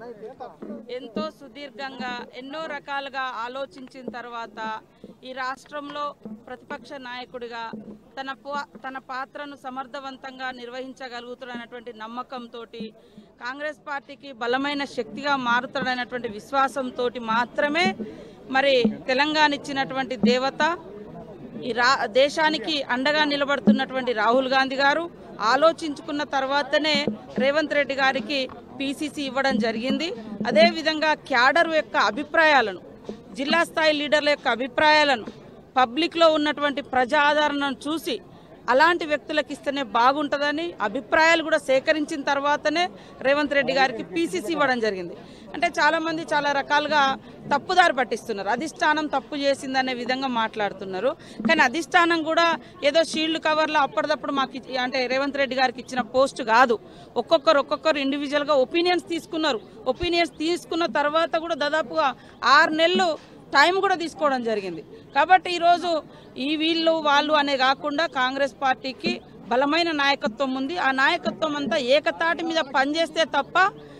ఎంతో సుదీర్ఘంగా ఎన్నో రకాలుగా ఆలోచించిన తర్వాత ఈ రాష్ట్రంలో ప్రతిపక్ష నాయకుడిగా తన పా- తన పాత్రను సమర్థవంతంగా నిర్వహించగలుగుతాడన్నటువంటి నమ్మకంతో కాంగ్రెస్ పార్టీకి బలమైన శక్తిగా మారుతాడన్నటువంటి విశ్వాసంతో మాత్రమే మరి తెలంగాణ ఇచ్చినటువంటి దేవత ఈ రా దేశానికి అండగా నిలబడుతున్నటువంటి రాహుల్ గాంధీ గారు ఆలోచించుకున్న తర్వాతనే రేవంత్ రెడ్డి గారికి పీసీసీ ఇవ్వడం జరిగింది అదేవిధంగా క్యాడర్ యొక్క అభిప్రాయాలను జిల్లా స్థాయి లీడర్ల యొక్క అభిప్రాయాలను పబ్లిక్లో ఉన్నటువంటి ప్రజా ఆదరణను చూసి అలాంటి వ్యక్తులకు ఇస్తేనే బాగుంటుందని అభిప్రాయాలు కూడా సేకరించిన తర్వాతనే రేవంత్ రెడ్డి గారికి పీసీసీ ఇవ్వడం జరిగింది అంటే చాలామంది చాలా రకాలుగా తప్పుదారి పట్టిస్తున్నారు అధిష్టానం తప్పు చేసిందనే విధంగా మాట్లాడుతున్నారు కానీ అధిష్టానం కూడా ఏదో షీల్డ్ కవర్లో అప్పటిదప్పుడు మాకు ఇచ్చి- అంటే రేవంత్ రెడ్డి గారికి ఇచ్చిన పోస్ట్ కాదు ఒక్కొక్కరు ఒక్కొక్కరు ఇండివిజువల్గా ఒపీనియన్స్ తీసుకున్నారు ఒపీనియన్స్ తీసుకున్న తర్వాత కూడా దాదాపుగా ఆరు నెలలు టైం కూడా తీసుకోవడం జరిగింది కాబట్టి ఈరోజు ఈ వీళ్ళు వాళ్ళు అనే కాకుండా కాంగ్రెస్ పార్టీకి బలమైన నాయకత్వం ఉంది ఆ నాయకత్వం అంతా ఏకతాటి మీద పనిచేస్తే తప్ప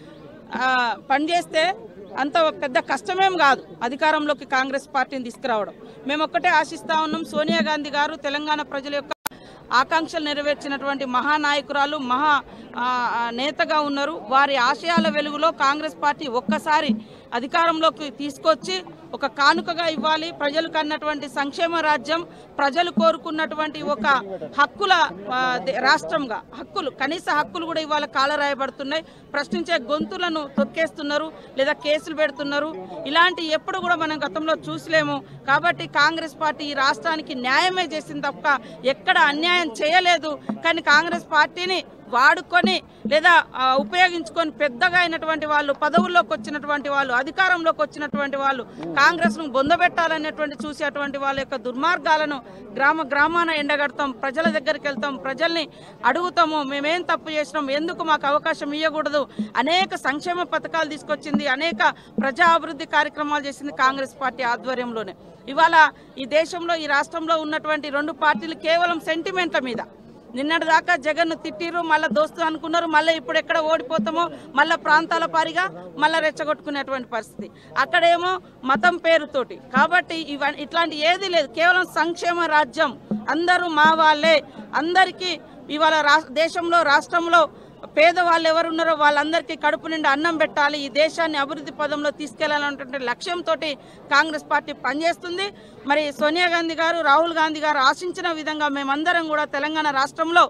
ఆ, పనిచేస్తే అంత పెద్ద కష్టమేం కాదు అధికారంలోకి కాంగ్రెస్ పార్టీని తీసుకురావడం మేము ఒక్కటే ఆశిస్తా ఉన్నాం సోనియా గాంధీ గారు తెలంగాణ ప్రజల యొక్క ఆకాంక్షలు నెరవేర్చినటువంటి మహానాయకురాలు మహా ఆ, ఆ, నేతగా ఉన్నారు వారి ఆశయాల వెలుగులో కాంగ్రెస్ పార్టీ ఒక్కసారి అధికారంలోకి తీసుకొచ్చి ఒక కానుకగా ఇవ్వాలి ప్రజలకు అన్నటువంటి సంక్షేమ రాజ్యం ప్రజలు కోరుకున్నటువంటి ఒక హక్కుల ఆ, దే- రాష్ట్రంగా హక్కులు కనీస హక్కులు కూడా ఇవాళ కాలరాయబడుతున్నాయి ప్రశ్నించే గొంతులను తొక్కేస్తున్నారు లేదా కేసులు పెడుతున్నారు ఇలాంటి ఎప్పుడు కూడా మనం గతంలో చూసలేము కాబట్టి కాంగ్రెస్ పార్టీ ఈ రాష్ట్రానికి న్యాయమే చేసింది తప్ప ఎక్కడ అన్యాయం చేయలేదు కానీ కాంగ్రెస్ పార్టీని వాడుకొని లేదా ఆ, ఉపయోగించుకొని పెద్దగా అయినటువంటి వాళ్ళు పదవుల్లోకి వచ్చినటువంటి వాళ్ళు అధికారంలోకి వచ్చినటువంటి వాళ్ళు కాంగ్రెస్ను బొందబెట్టాలనేటువంటి చూసేటువంటి వాళ్ళ యొక్క దుర్మార్గాలను గ్రామ గ్రామాన ఎండగడతాం ప్రజల దగ్గరికి వెళ్తాం ప్రజల్ని అడుగుతాము మేమేం తప్పు చేసినాం ఎందుకు మాకు అవకాశం ఇవ్వకూడదు అనేక సంక్షేమ పథకాలు తీసుకొచ్చింది అనేక ప్రజా అభివృద్ధి కార్యక్రమాలు చేసింది కాంగ్రెస్ పార్టీ ఆధ్వర్యంలోనే ఇవాళ ఈ దేశంలో ఈ రాష్ట్రంలో ఉన్నటువంటి రెండు పార్టీలు కేవలం సెంటిమెంట్ల మీద నిన్నటి దాకా జగన్ తిట్టిర్రు మళ్ళీ దోస్తు అనుకున్నారు మళ్ళీ ఇప్పుడు ఎక్కడ ఓడిపోతామో మళ్ళీ ప్రాంతాల పారిగా మళ్ళీ రెచ్చగొట్టుకునేటువంటి పరిస్థితి అక్కడేమో మతం పేరుతోటి కాబట్టి ఇవన్నీ ఇట్లాంటి ఏది లేదు కేవలం సంక్షేమ రాజ్యం అందరూ మా వాళ్ళే అందరికీ ఇవాళ రా దేశంలో రాష్ట్రంలో పేదవాళ్ళు ఎవరున్నారో వాళ్ళందరికీ కడుపు నిండా అన్నం పెట్టాలి ఈ దేశాన్ని అభివృద్ధి పదంలో తీసుకెళ్లాలన్నటువంటి లక్ష్యంతో కాంగ్రెస్ పార్టీ పనిచేస్తుంది మరి సోనియా గాంధీ గారు రాహుల్ గాంధీ గారు ఆశించిన విధంగా మేమందరం కూడా తెలంగాణ రాష్ట్రంలో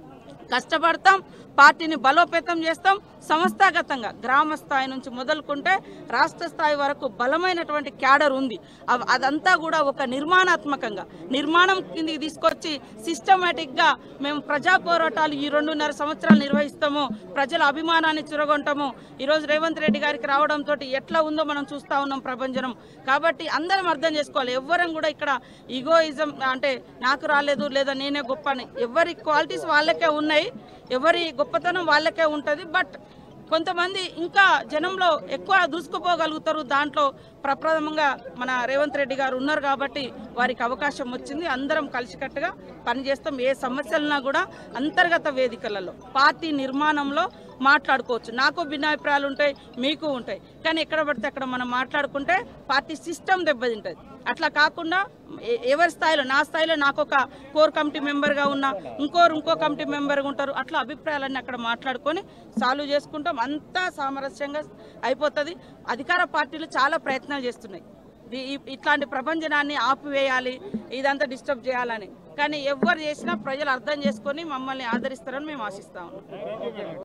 కష్టపడతాం పార్టీని బలోపేతం చేస్తాం సంస్థాగతంగా గ్రామ స్థాయి నుంచి మొదలుకుంటే రాష్ట్ర స్థాయి వరకు బలమైనటువంటి క్యాడర్ ఉంది అవ్- అదంతా కూడా ఒక నిర్మాణాత్మకంగా నిర్మాణం కిందికి తీసుకొచ్చి సిస్టమేటిక్గా మేము ప్రజా పోరాటాలు ఈ రెండున్నర సంవత్సరాలు నిర్వహిస్తాము ప్రజల అభిమానాన్ని చురగొంటాము ఈరోజు రేవంత్ రెడ్డి గారికి రావడంతో ఎట్లా ఉందో మనం చూస్తా ఉన్నాం ప్రభంజనం కాబట్టి అందరం అర్థం చేసుకోవాలి ఎవ్వరం కూడా ఇక్కడ ఈగోయిజం అంటే నాకు రాలేదు లేదా నేనే గొప్ప అని ఎవరి క్వాలిటీస్ వాళ్ళకే ఉన్నాయి ఎవరి గొప్పతనం వాళ్ళకే ఉంటుంది బట్ కొంతమంది ఇంకా జనంలో ఎక్కువ దూసుకుపోగలుగుతారు దాంట్లో ప్రప్రథమంగా మన రేవంత్ రెడ్డి గారు ఉన్నారు కాబట్టి వారికి అవకాశం వచ్చింది అందరం కలిసికట్టుగా పనిచేస్తాం ఏ సమస్యలున్నా కూడా అంతర్గత వేదికలలో పార్టీ నిర్మాణంలో మాట్లాడుకోవచ్చు నాకు భిన్నాభిప్రాయాలు ఉంటాయి మీకు ఉంటాయి కానీ ఎక్కడ పడితే అక్కడ మనం మాట్లాడుకుంటే పార్టీ సిస్టమ్ దెబ్బతింటుంది అట్లా కాకుండా ఎ- ఎవరి స్థాయిలో నా స్థాయిలో నాకు ఒక కోర్ కమిటీ మెంబర్గా ఉన్నా ఇంకోరు ఇంకో కమిటీ మెంబర్గా ఉంటారు అట్లా అభిప్రాయాలన్నీ అక్కడ మాట్లాడుకొని సాల్వ్ చేసుకుంటాం అంతా సామరస్యంగా అయిపోతుంది అధికార పార్టీలు చాలా ప్రయత్నాలు చేస్తున్నాయి ఈ- ఈ- ఇట్లాంటి ప్రపంచనాన్ని ఆపివేయాలి ఇదంతా డిస్టర్బ్ చేయాలని కానీ ఎవరు చేసినా ప్రజలు అర్థం చేసుకొని మమ్మల్ని ఆదరిస్తారని మేము ఆశిస్తా ఉన్నాం